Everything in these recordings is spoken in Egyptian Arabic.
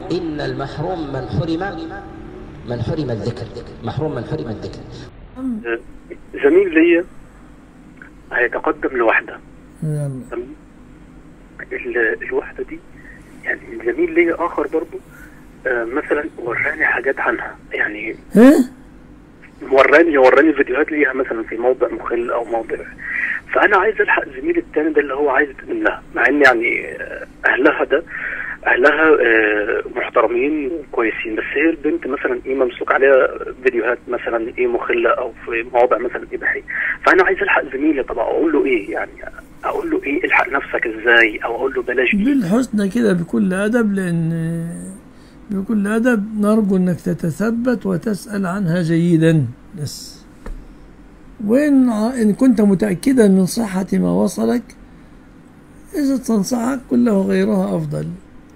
إن المحروم من حرم من حرم الذكر محروم من حرم الذكر زميل ليا هيتقدم لوحده يلا تمام ال- الوحده دي يعني زميل ليا اخر برضه آه، مثلا وراني حاجات عنها يعني ها وراني وراني فيديوهات ليها مثلا في موضع مخل او موضع فانا عايز الحق زميلي التاني ده اللي هو عايز يتقدم لها مع ان يعني آه، اهلها ده اهلها آه، محترمين كويسين بس هي البنت مثلا ايه ممسوك عليها فيديوهات مثلا ايه مخله او في مواضع مثلا اباحيه فانا عايز الحق زميلي طب اقول له ايه يعني اقول له ايه الحق نفسك ازاي او اقول له بلاش دي بالحسنى كده بكل أدب لأن بكل أدب نرجو أنك تتثبت وتسأل عنها جيدا بس وإن ع- إن كنت متأكدا من صحة ما وصلك إذا تنصحك قل له غيرها أفضل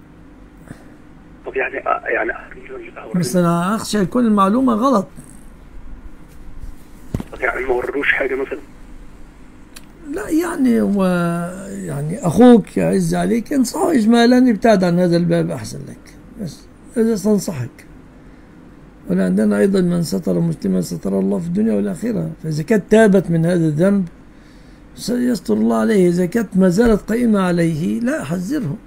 طب يعني آه، يعني أوريه- بس أنا أخشى يكون المعلومة غلط طب يعني ما وروش حاجه مثلا لا يعني هو يعني أخوك يعز عليك انصحه إجمالا ابتعد عن هذا الباب أحسن لك بس هذا سنصحك ولعندنا أيضا من ستر مسلما ستر الله في الدنيا والآخرة فإذا كانت تابت من هذا الذنب سيستر الله عليه إذا كانت ما زالت قائمة عليه لا أحذره